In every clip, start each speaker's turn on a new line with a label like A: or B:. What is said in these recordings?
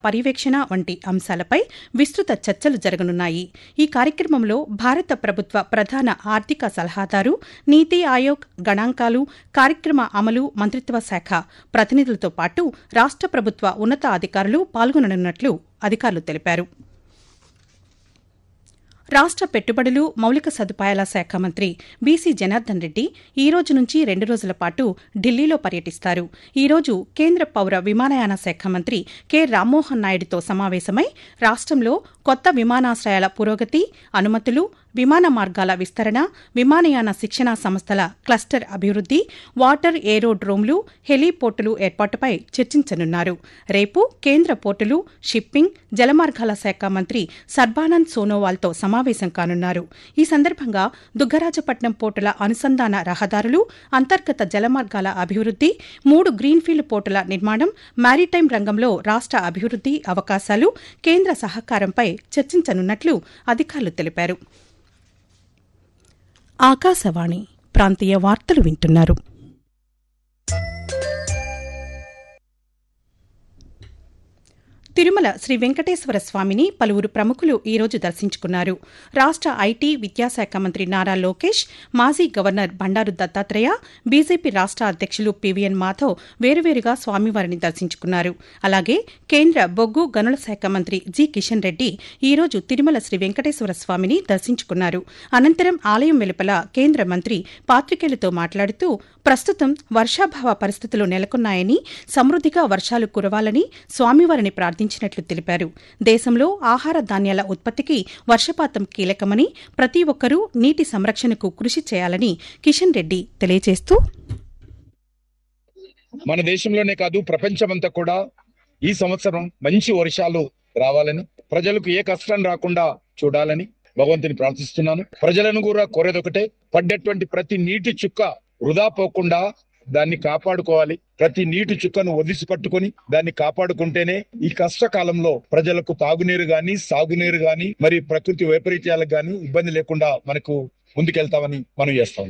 A: పర్యవేక్షణ వంటి అంశాలపై విస్తృత చర్చలు జరగనున్నాయి ఈ కార్యక్రమంలో భారత ప్రభుత్వ ప్రధాన ఆర్థిక సలహాదారు నీతి ఆయోగ్ గణాంకాలు కార్యక్రమ అమలు మంత్రిత్వ శాఖ ప్రతినిధులతో పాటు రాష్ట ప్రభుత్వ ఉన్నతాధికారులు పాల్గొననున్నట్లు అధికారులు తెలిపారు రాష్ట పెట్టుబడులు మౌలిక సదుపాయాల శాఖ మంత్రి బీసీ జనార్దన్ రెడ్డి ఈ రోజు నుంచి రెండు రోజుల పాటు ఢిల్లీలో పర్యటిస్తారు ఈ రోజు కేంద్ర పౌర విమానయాన శాఖ మంత్రి కె రామ్మోహన్ నాయుడుతో సమావేశమై రాష్టంలో కొత్త విమానాశ్రయాల పురోగతి అనుమతులు విమాన మార్గాల విస్తరణ విమానయాన శిక్షణా సంస్థల క్లస్టర్ అభివృద్ది వాటర్ ఏరోడ్రోమ్లు హెలీపోర్టులు ఏర్పాటుపై చర్చించనున్నారు రేపు కేంద్ర పోర్టులు షిప్పింగ్ జలమార్గాల శాఖ మంత్రి సర్బానంద్ సోనోవాల్తో సమావేశం కానున్నారు ఈ సందర్భంగా దుగ్గరాజపట్నం పోర్టుల అనుసంధాన రహదారులు అంతర్గత జలమార్గాల అభివృద్ది మూడు గ్రీన్ఫీల్డ్ పోర్టుల నిర్మాణం మారిటైమ్ రంగంలో రాష్ట అభివృద్ది అవకాశాలు కేంద్ర సహకారంపై చర్చించనున్నట్లు అధికారులు తెలిపారు ఆకాశవాణి ప్రాంతీయ వార్తలు వింటున్నారు తిరుమల శ్రీ వెంకటేశ్వర స్వామిని పలువురు ప్రముఖులు ఈ రోజు దర్శించుకున్నారు రాష్ట ఐటీ విద్యాశాఖ మంత్రి నారా లోకేష్ మాజీ గవర్నర్ బండారు దత్తాత్రేయ బీజేపీ రాష్ట అధ్యక్షులు పివిఎన్ మాధవ్ వేరువేరుగా స్వామివారిని దర్శించుకున్నారు అలాగే కేంద్ర బొగ్గు గనుల శాఖ మంత్రి జి కిషన్ రెడ్డి ఈ రోజు తిరుమల శ్రీ వెంకటేశ్వర స్వామిని దర్శించుకున్నారు అనంతరం ఆలయం వెలుపల కేంద్ర మంత్రి పాత్రికేయులతో మాట్లాడుతూ ప్రస్తుతం వర్షాభావ పరిస్థితులు నెలకొన్నాయని సమృద్దిగా వర్షాలు కురవాలని స్వామివారిని ప్రార్థించినట్లు తెలిపారు దేశంలో ఆహార ధాన్యాల ఉత్పత్తికి వర్షపాతం కీలకమని ప్రతి ఒక్కరూ నీటి సంరక్షణకు కృషి చేయాలని కిషన్ రెడ్డి తెలియజేస్తూ
B: మన దేశంలోనే కాదు ప్రపంచమంతా కూడా ఈ సంవత్సరం మంచి వర్షాలు రావాలని ప్రజలకు ఏ కష్టం రాకుండా చూడాలని భగవంతుని ప్రార్థిస్తున్నాను ప్రజలను కూడా కోరేదొకటే పడ్డటువంటి ప్రతి నీటి చుక్క వృధా పోకుండా దాన్ని కాపాడుకోవాలి ప్రతి నీటి చుక్కను ఒదిసి పట్టుకొని దాన్ని కాపాడుకుంటేనే ఈ కష్టకాలంలో ప్రజలకు తాగునీరు గాని సాగునీరు గాని మరి ప్రకృతి వైపరీత్యాలకు గాని ఇబ్బంది లేకుండా మనకు ముందుకెళ్తామని మనం చేస్తాం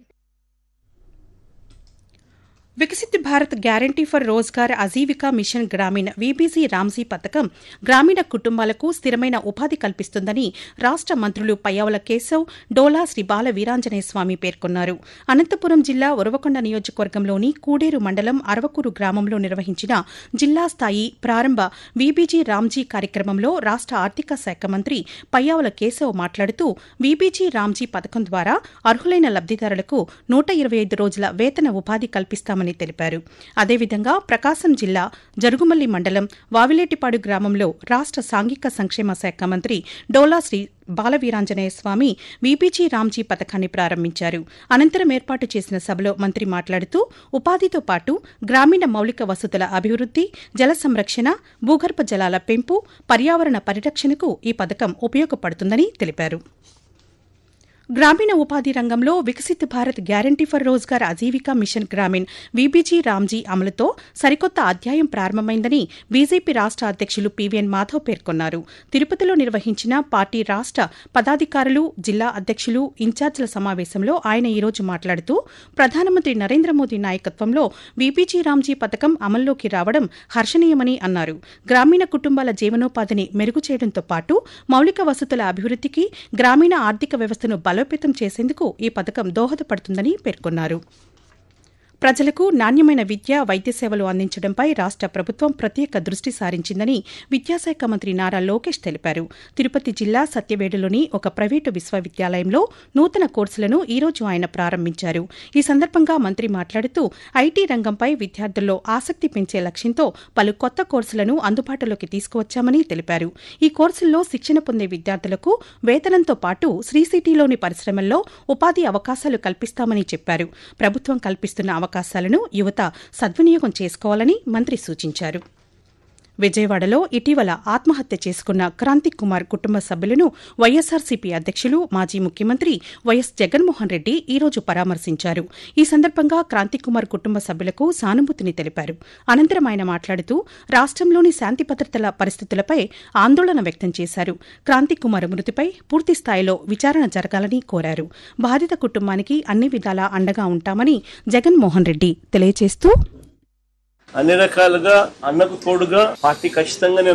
A: Viksit Bharat guarantee for Rozgar Ajeevika mission Gramin VBG Ramji పథకం గ్రామీణ కుటుంబాలకు స్థిరమైన ఉపాధి కల్పిస్తుందని రాష్ట మంత్రులు పయ్యావుల కేశవ్ డోలా శ్రీ బాల వీరాంజనేయ స్వామి పేర్కొన్నారు అనంతపురం జిల్లా ఉరవకొండ నియోజకవర్గంలోని కూడేరు మండలం అరవకూరు గ్రామంలో నిర్వహించిన జిల్లా స్థాయి ప్రారంభ వీబీజీ రామ్జీ కార్యక్రమంలో రాష్ట ఆర్థిక శాఖ మంత్రి పయ్యావుల కేశవ్ మాట్లాడుతూ వీబీజీ రామ్జీ పథకం ద్వారా అర్హులైన లబ్దిదారులకు నూట ఇరవై ఐదు రోజుల వేతన ఉపాధి కల్పిస్తామని చేస్తామని తెలిపారు అదేవిధంగా ప్రకాశం జిల్లా జరుగుమల్లి మండలం వావిలేటిపాడు గ్రామంలో రాష్ట సాంఘిక సంక్షేమ శాఖ మంత్రి డోలా శ్రీ బాలవీరాంజనేయ స్వామి వీపీజీ రామ్జీ పథకాన్ని ప్రారంభించారు అనంతరం ఏర్పాటు చేసిన సభలో మంత్రి మాట్లాడుతూ ఉపాధితో పాటు గ్రామీణ మౌలిక వసతుల అభివృద్ది జల సంరక్షణ భూగర్భ జలాల పెంపు పర్యావరణ పరిరక్షణకు ఈ పథకం ఉపయోగపడుతుందని తెలిపారు గ్రామీణ ఉపాధి రంగంలో Viksit Bharat guarantee for Rozgar Ajeevika mission Gramin VBG Ramji అమలుతో సరికొత్త అధ్యాయం ప్రారంభమైందని బీజేపీ రాష్ట అధ్యక్షులు పీవీఎన్ మాధవ్ పేర్కొన్నారు తిరుపతిలో నిర్వహించిన పార్టీ రాష్ట పదాధికారులు జిల్లా అధ్యక్షులు ఇన్ఛార్జీల సమావేశంలో ఆయన ఈ రోజు మాట్లాడుతూ ప్రధానమంత్రి నరేంద్ర మోదీ నాయకత్వంలో వీబీజీ రామ్జీ పథకం అమల్లోకి రావడం హర్షణీయమని అన్నారు గ్రామీణ కుటుంబాల జీవనోపాధిని మెరుగు చేయడంతో పాటు మౌలిక వసతుల అభివృద్దికి గ్రామీణ ఆర్థిక వ్యవస్థను బలోపేతం చేసేందుకు ఈ పథకం దోహదపడుతుందని పేర్కొన్నారు ప్రజలకు నాణ్యమైన విద్య వైద్య సేవలు అందించడంపై రాష్ట ప్రభుత్వం ప్రత్యేక దృష్టి సారించిందని విద్యాశాఖ మంత్రి నారా లోకేష్ తెలిపారు తిరుపతి జిల్లా సత్యవేడులోని ఒక ప్రైవేటు విశ్వవిద్యాలయంలో నూతన కోర్సులను ఈ రోజు ఆయన ప్రారంభించారు ఈ సందర్భంగా మంత్రి మాట్లాడుతూ ఐటీ రంగంపై విద్యార్థుల్లో ఆసక్తి పెంచే లక్ష్యంతో పలు కొత్త కోర్సులను అందుబాటులోకి తీసుకువచ్చామని తెలిపారు ఈ కోర్సుల్లో శిక్షణ పొందే విద్యార్థులకు వేతనంతో పాటు శ్రీ సిటీలోని పరిశ్రమల్లో ఉపాధి అవకాశాలు కల్పిస్తామని చెప్పారు ప్రభుత్వం కల్పిస్తున్న అవకాశాలను యువత సద్వినియోగం చేసుకోవాలని మంత్రి సూచించారు విజయవాడలో ఇటీవల ఆత్మహత్య చేసుకున్న క్రాంతి కుమార్ కుటుంబ సభ్యులను వైఎస్సార్సీపీ అధ్యక్షులు మాజీ ముఖ్యమంత్రి వైఎస్ జగన్మోహన్ రెడ్డి ఈ రోజు పరామర్శించారు ఈ సందర్భంగా క్రాంతి కుమార్ కుటుంబ సభ్యులకు సానుభూతిని తెలిపారు అనంతరం ఆయన మాట్లాడుతూ రాష్టంలోని శాంతి భద్రతల పరిస్థితులపై ఆందోళన వ్యక్తం చేశారు క్రాంతి కుమార్ మృతిపై పూర్తి స్థాయిలో విచారణ జరగాలని కోరారు బాధిత కుటుంబానికి అన్ని విధాలా అండగా ఉంటామని జగన్మోహన్ రెడ్డి తెలియజేస్తూ
C: అన్ని రకాలుగా అన్నకు తోడుగా పార్టీ ఖచ్చితంగా నేను